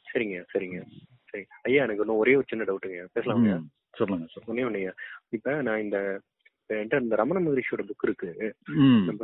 சரிங்க சரிங்க சரி ஐயா எனக்கு இன்னும் ஒரே ஒரு சின்ன டவுட்டுங்க பேசலாங்க ம், சொல்லுங்க சொல்லுங்க ஒன்னே ஒன்றுங்க இப்போ நான் இந்த இப்ப என்கிட்ட இந்த ரமண மகரிஷியோட புக் இருக்கு ம் நம்ம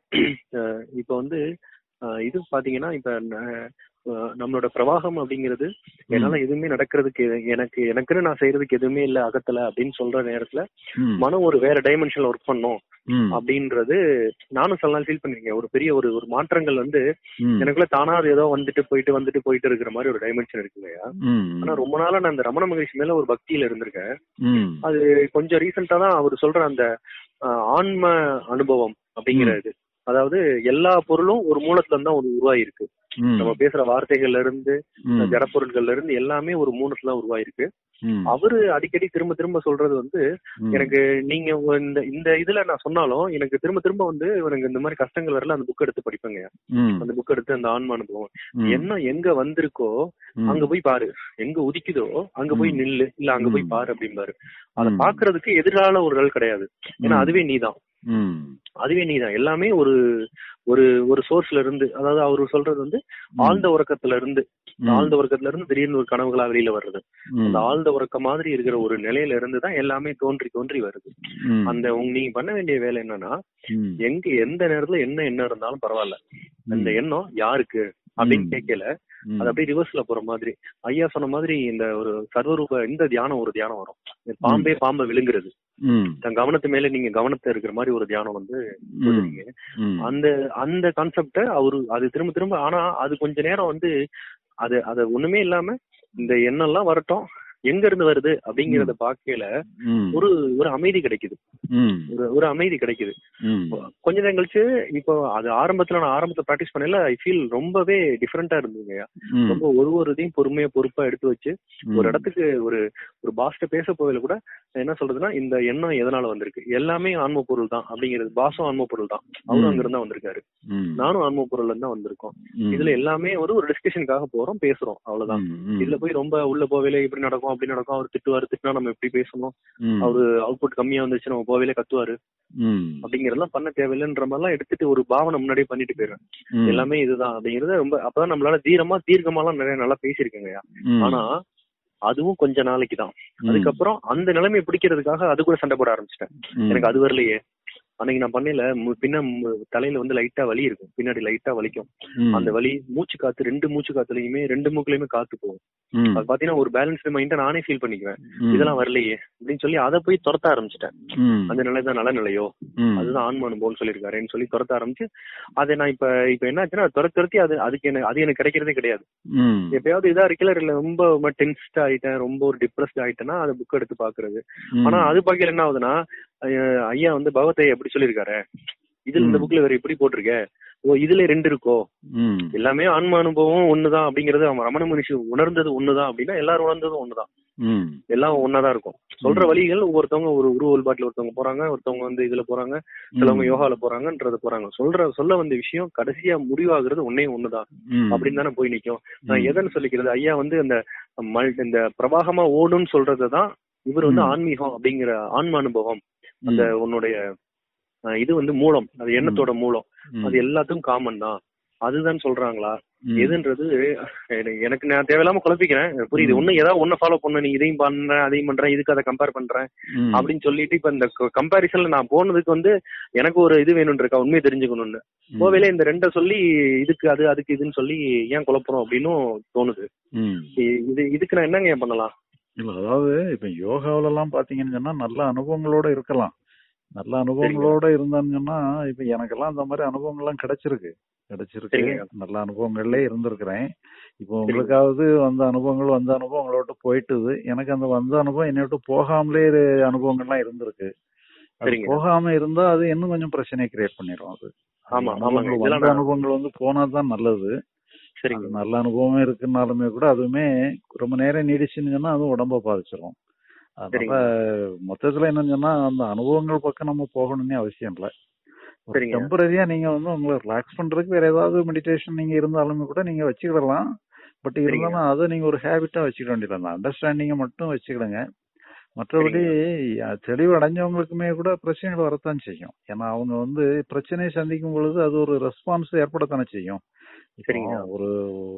அஹ், இப்போ வந்து அஹ், இது பாத்தீங்கன்னா இப்ப ந- அஹ், நம்மளோட பிரவாகம் அப்படிங்கிறது என்னால எதுவுமே நடக்கிறதுக்கு எ- எனக்கு எனக்குன்னு நான் செய்யறதுக்கு எதுவுமே இல்ல அகத்துல அப்படின்னு சொல்ற நேரத்துல ம், மனம் ஒரு வேற டைமென்ஷன்ல ஒர்க் பண்ணும் ம், அப்படின்றது நானும் சில நாள் ஃபீல் பண்ணிருக்கேன் ஒரு பெரிய ஒரு ஒரு மாற்றங்கள் வந்து ம், எனக்குள்ள தானா அது ஏதோ வந்துட்டு போயிட்டு வந்துட்டு போயிட்டு இருக்கிற மாதிரி ஒரு டைமென்ஷன் இருக்குங்கய்யா ம், ஆனா ரொம்ப நாளா நான் இந்த ரமண மகரிஷி மேல ஒரு பக்தியில இருந்திருக்கேன் ம், அது கொஞ்சம் ரீசெண்டா தான் அவர் சொல்ற அந்த ஆஹ், ஆன்ம அனுபவம் அப்படிங்கிறது அதாவது எல்லா பொருளும் ஒரு மூலத்துல இருந்தா ஒரு உருவாயிருக்கு ம், நம்ம பேசுற வார்த்தைகள்ல இருந்து ம், ஜடப்பொருட்கள்ல இருந்து எல்லாமே ஒரு மூலத்துல தான் உருவாயிருக்கு ம், அவரு அடிக்கடி திரும்ப திரும்ப சொல்றது வந்து ம், எனக்கு நீங்க உங்க இந்த இந்த இதுல நான் சொன்னாலும் எனக்கு திரும்ப திரும்ப வந்து எனக்கு இந்த மாதிரி கஷ்டங்கள் வரல அந்த புக் எடுத்து படிப்பேங்க ம், அந்த புக் எடுத்து அந்த ஆன்ம அனுபவம் ம், என்ன எங்க வந்திருக்கோ ம், அங்க போய் பாரு எங்க உதிக்குதோ அங்க போய் ம். நில்லு இல்ல அங்க போய் ம். பாரு அப்படிம்பாரு அத ம். பாக்குறதுக்கு எதிரான ஒரு ஆள் கிடையாது ஏன்னா ம். அதுவே நீதான் ம், அதுவே நீதான் எல்லாமே ஒரு ஒரு ஒரு சோர்ஸ்ல இருந்து அதாவது அவரு சொல்றது வந்து ஆழ்ந்த உறக்கத்துல இருந்து ம். ஆழ்ந்த உறக்கத்துல இருந்து திடீர்னு ஒரு கனவுகளா வெளியில வர்றது ம், அந்த ஆழ்ந்த உறக்க மாதிரி இருக்கிற ஒரு நிலையில இருந்து தான் எல்லாமே தோன்றி தோன்றி வருது ம், அந்த உங்க நீங்க பண்ண வேண்டிய வேலை என்னன்னா ம், எங்க எந்த நேரத்துல என்ன எண்ணம் இருந்தாலும் பரவாயில்ல அந்த ம். எண்ணம் யாருக்கு அப்படின்னு ம். கேட்கல ம். அது அப்படியே ரிவர்ஸ்ல போற மாதிரி ஐயா சொன்ன மாதிரி இந்த ஒரு சர்வரூப இந்த தியானம் ஒரு தியானம் வரும் இந்த பாம்பே பாம்பை விழுங்குறது ம், தன் கவனத்து மேல நீங்க கவனத்தை இருக்கிற மாதிரி ஒரு தியானம் வந்து ம், சொல்றீங்க ம், அந்த அந்த கான்செப்ட அவரு அது திரும்ப திரும்ப ஆனா அது கொஞ்ச நேரம் வந்து அது அது ஒண்ணுமே இல்லாம இந்த எண்ணம் எல்லாம் வரட்டும் எங்க இருந்து வருது அப்படிங்கறத பாக்கையில ம், ஒரு ஒரு அமைதி கிடைக்குது ம், ஒரு ஒரு அமைதி கிடைக்குது ம், கொஞ்ச நேரம் கழிச்சு இப்போ அது ஆரம்பத்துல நான் ஆரம்பத்துல பிராக்டிஸ் பண்ணல ஐ ஃபீல் ரொம்பவே டிஃபரெண்டா இருந்ததுங்க ம், ரொம்ப ஒரு ஒரு இதையும் பொறுமையா பொறுப்பா எடுத்து வச்சு ஒரு இடத்துக்கு ஒரு ஒரு பாஸ்ட பேச போகல கூட என்ன சொல்றதுன்னா இந்த எண்ணம் எதனால வந்திருக்கு எல்லாமே ஆன்ம பொருள் தான் அப்படிங்கிறது பாசம் ஆன்ம பொருள் தான் அவரும் ம். அங்க இருந்தா வந்திருக்காரு ம், நானும் ஆன்ம பொருள்ல இருந்து தான் வந்திருக்கோம் ம், இதுல எல்லாமே ஒரு ஒரு டிஸ்கஷனுக்காக போறோம் பேசுறோம் அவ்வளவுதான் ம், ம், இதுல போய் ரொம்ப உள்ள போவேல இப்படி நடக்கும் அப்படி நடக்கும் அவர் திட்டுவாரு திட்டினா நம்ம எப்படி பேசணும் ம், அவரு அவுட்புட் கம்மியா வந்துச்சு நம்ம போவேலே கத்துவாரு ம், அப்படிங்கறதெல்லாம் பண்ண தேவையில்லைன்ற மாதிரிலாம் எடுத்துட்டு ஒரு பாவனை முன்னாடியே பண்ணிட்டு போயிடுவேன் ம், எல்லாமே இதுதான் அப்படிங்கறது ரொம்ப அப்பதான் நம்மளால தீரமா தீர்க்கமாலாம் நிறைய நல்லா பேசியிருக்கேங்க ம், ஆனா அதுவும் கொஞ்ச நாளைக்கு தான் ம், அதுக்கப்புறம் அந்த நிலைமையை பிடிக்கிறதுக்காக அது கூட சண்டை போட ஆரம்பிச்சிட்டேன் ம், எனக்கு அது வரலையே அன்னைக்கு நான் பண்ணல மு- பின்ன மு- தலையில வந்து லைட்டா வலி இருக்கும் பின்னாடி லைட்டா வலிக்கும் ம், அந்த வலி மூச்சு காத்து ரெண்டு மூச்சு காத்துலயுமே ரெண்டு மூக்குலயுமே காத்து போகும் ம், அது பாத்தீங்கன்னா ஒரு பேலன்ஸ்டு மைண்ட நானே ஃபீல் பண்ணிக்குவேன் ம், இதெல்லாம் வரலையே அப்படின்னு சொல்லி அதை போய் துரத்த ஆரம்பிச்சிட்டேன் ம், அந்த நிலை தான் நல்ல நிலையோ ம், அதுதான் ஆன்ம அனுபவம்னு சொல்லியிருக்காருன்னு சொல்லி துரத்த ஆரம்பிச்சு அதை நான் இப்ப இப்ப என்ன ஆச்சுன்னா துரத்தி துரத்தி அது அதுக்கு எனக்கு அது எனக்கு கிடைக்கிறதே கிடையாது ம், எப்பயாவது இதா இருக்கல இல்ல ரொம்ப டென்ஸ்ட் ஆயிட்டேன் ரொம்ப ஒரு டிப்ரெஸ்ட் ஆயிட்டேன்னா அதை புக் எடுத்து பாக்குறது ஆனா அது பாக்கல என்ன ஆகுதுன்னா ஐயா- ஐயா வந்து பகவத்தை எப்படி சொல்லியிருக்காரு இதுல இந்த ம். புக்ல வேற எப்படி போட்டிருக்க ஓ இதுல ரெண்டு இருக்கோ ம், எல்லாமே ஆன்ம அனுபவம் ஒண்ணுதான் அப்படிங்கறது அவன் ரமண மனுஷி உணர்ந்தது ஒண்ணுதான் அப்படின்னா எல்லாரும் உணர்ந்ததும் ஒண்ணுதான் ம், எல்லாம் ஒன்னாதான் இருக்கும் சொல்ற ம். வழிகள் ஒவ்வொருத்தவங்க ஒரு உருவ வழிபாட்டுல ஒருத்தவங்க போறாங்க ஒருத்தவங்க வந்து இதுல போறாங்க சிலவங்க ம், யோகால போறாங்கன்றது போறாங்க சொல்ற சொல்ல வந்த விஷயம் கடைசியா முடிவாகிறது ஒன்னே ஒண்ணுதான் ம், அப்படின்னு தானே போய் நிக்கும் நான் ம். எதன்னு சொல்லிக்கிறது ஐயா வந்து அந்த மல்- இந்த பிரவாகமா ஓடுன்னு சொல்றதுதான் இவர் வந்து ம். ஆன்மீகம் அப்படிங்கிற ஆன்ம அனுபவம் அந்த ம், உன்னுடைய அஹ், இது வந்து மூலம் அது எண்ணத்தோட மூலம் ம், அது எல்லாத்துக்கும் காமன் தான் அதுதான் சொல்றாங்களா ம், எதுன்றது எனக்கு- எனக்கு நான் தேவையில்லாம குழப்பிக்கிறேன் புரியுது ம். ஒண்ணு ஏதாவது ஒண்ணு ஃபாலோ பண்ண நீ இதையும் பண்றேன் அதையும் பண்றேன் இதுக்கு அதை கம்பேர் பண்றேன் ம், அப்படின்னு சொல்லிட்டு இப்ப இந்த கம்பாரிசன்ல நான் போனதுக்கு வந்து எனக்கு ஒரு இது வேணும் இருக்கா உண்மையை தெரிஞ்சுக்கணும்னு ம், கோவையில இந்த ரெண்ட சொல்லி இதுக்கு அது அதுக்கு இதுன்னு சொல்லி ஏன் குழப்புறோம் அப்படின்னும் தோணுது ம். இ- இது இதுக்கு நான் என்னங்க ஏன் பண்ணலாம் இல்ல அதாவது இப்ப யோகாவில எல்லாம் பாத்தீங்கன்னு சொன்னா நல்ல அனுபவங்களோட இருக்கலாம் நல்ல அனுபவங்களோட இருந்தான்னு சொன்னா இப்ப எனக்கெல்லாம் அந்த மாதிரி அனுபவங்கள்லாம் கிடைச்சிருக்கு கிடைச்சிருக்கு சரிங்க. நல்ல அனுபவங்கள்ல இருந்திருக்கிறேன் இப்போ உங்களுக்காவது வந்த அனுபவங்கள் வந்த அனுபவங்களோட போயிட்டுது எனக்கு அந்த வந்த அனுபவம் என்னை விட்டு போகாமலே இரு- அனுபவங்கள்லாம் இருந்திருக்கு அது சரிங்க. போகாம இருந்தா அது இன்னும் கொஞ்சம் பிரச்சனையை கிரியேட் பண்ணிரும் அது ஆமா, அது ஆமாங்க. அனுபவங்கள் இதெல்லாம் வந்த நான்- அனுபவங்கள் வந்து போனாதான் நல்லது அது சரிங்க நல்ல அனுபவமே இருக்குனாலுமே கூட அதுவுமே ரொம்ப நேரம் நீடிச்சுன்னு சொன்னா அதுவும் உடம்ப பாதிச்சிடும் அதனால மொத்தத்துல என்னன்னு சொன்னா அந்த அனுபவங்கள் பக்கம் நம்ம போகணும்னே அவசியம் இல்ல ஒரு சரிங்க. டெம்பரரியா நீங்க வந்து உங்களை ரிலாக்ஸ் பண்றதுக்கு வேற ஏதாவது மெடிடேஷன் நீங்க இருந்தாலுமே கூட நீங்க வச்சுக்கிடலாம் பட் சரிங்க. இருந்தாலும் அதை நீங்க ஒரு ஹேபிட்டா வச்சுக்கிட வேண்டியது அந்த அண்டர்ஸ்டாண்டிங்கை மட்டும் வச்சுக்கிடுங்க மற்றபடி அஹ், தெளிவு அடைஞ்சவங்களுக்குமே கூட பிரச்சனைகள் வரத்தான் செய்யும் ஏன்னா அவங்க வந்து பிரச்சனையை சந்திக்கும் பொழுது அது ஒரு ரெஸ்பான்ஸ் ஏற்படத்தானே செய்யும் இப்போ சரிங்க. ஒரு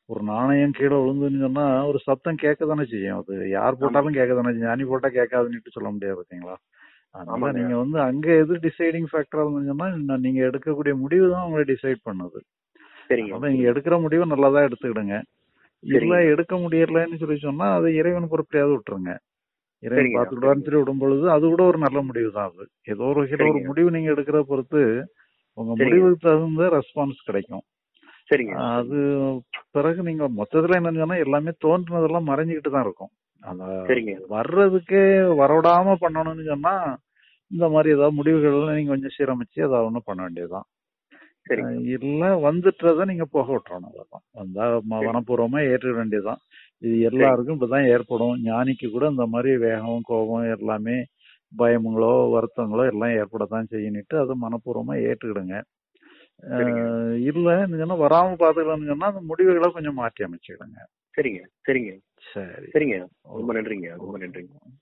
ஒரு நாணயம் கீழே விழுந்துன்னு சொன்னா ஒரு சத்தம் கேட்க தானே செய்யும் அது யார் போட்டாலும் கேட்க தானே செய்யும் ஞானி போட்டா கேட்காதுன்னு சொல்ல முடியாது பாத்தீங்களா அதனால ஆமாங்க. நீங்க வந்து அங்க எது டிசைடிங் ஃபேக்டரா இருந்துச்சுன்னா நீங்க எடுக்கக்கூடிய முடிவு தான் உங்களை டிசைட் பண்ணுது சரிங்க அதனால நீங்க எடுக்கிற முடிவு நல்லதா எடுத்துக்கிடுங்க இல்ல சரிங்க. எடுக்க முடியலன்னு சொல்லி சொன்னா அது இறைவன் பொறுப்பையாவது விட்டுருங்க இறைவன் சரிங்க. பாத்துக்கிடுவான்னு சொல்லி விடும் பொழுது அது கூட ஒரு நல்ல முடிவு தான் அது ஏதோ ஒரு வகையில ஒரு சரிங்க. முடிவு நீங்க எடுக்கிற பொறுத்து உங்க சரிங்க. முடிவுக்கு தகுந்த ரெஸ்பான்ஸ் கிடைக்கும் சரிங்க அது பிறகு நீங்க மொத்தத்துல என்னன்னு சொன்னா எல்லாமே தோன்றுனதெல்லாம் மறைஞ்சுக்கிட்டு தான் இருக்கும் அந்த சரிங்க வர்றதுக்கே வரவிடாம பண்ணணும்னு சொன்னா இந்த மாதிரி ஏதாவது முடிவுகள் நீங்க கொஞ்சம் சீரமைச்சு ஏதாவது ஒண்ணு பண்ண வேண்டியதுதான் சரிங்க அஹ் இல்ல வந்துட்டத நீங்க போக விட்டுறணும் அவ்வளவுதான் வந்தா ம- சரி. மனப்பூர்வமா ஏற்றுக்க வேண்டியதுதான் இது எல்லாருக்கும் இப்படிதான் ஏற்படும் ஞானிக்கு கூட இந்த மாதிரி வேகம் கோபம் எல்லாமே பயமுங்களோ வருத்தங்களோ எல்லாம் ஏற்படத்தான் செய்யணிட்டு அதை மனப்பூர்வமா ஏற்றுக்கிடுங்க சரிங்க. அஹ் இல்ல சொன்னா வராம பாத்துக்கலாம்னு சொன்னா அந்த முடிவுகளை கொஞ்சம் மாற்றி அமைச்சுக்கிடுங்க சரிங்க சரிங்க சரி சரிங்க ரொம்ப நன்றிங்க ரொம்ப நன்றிங்க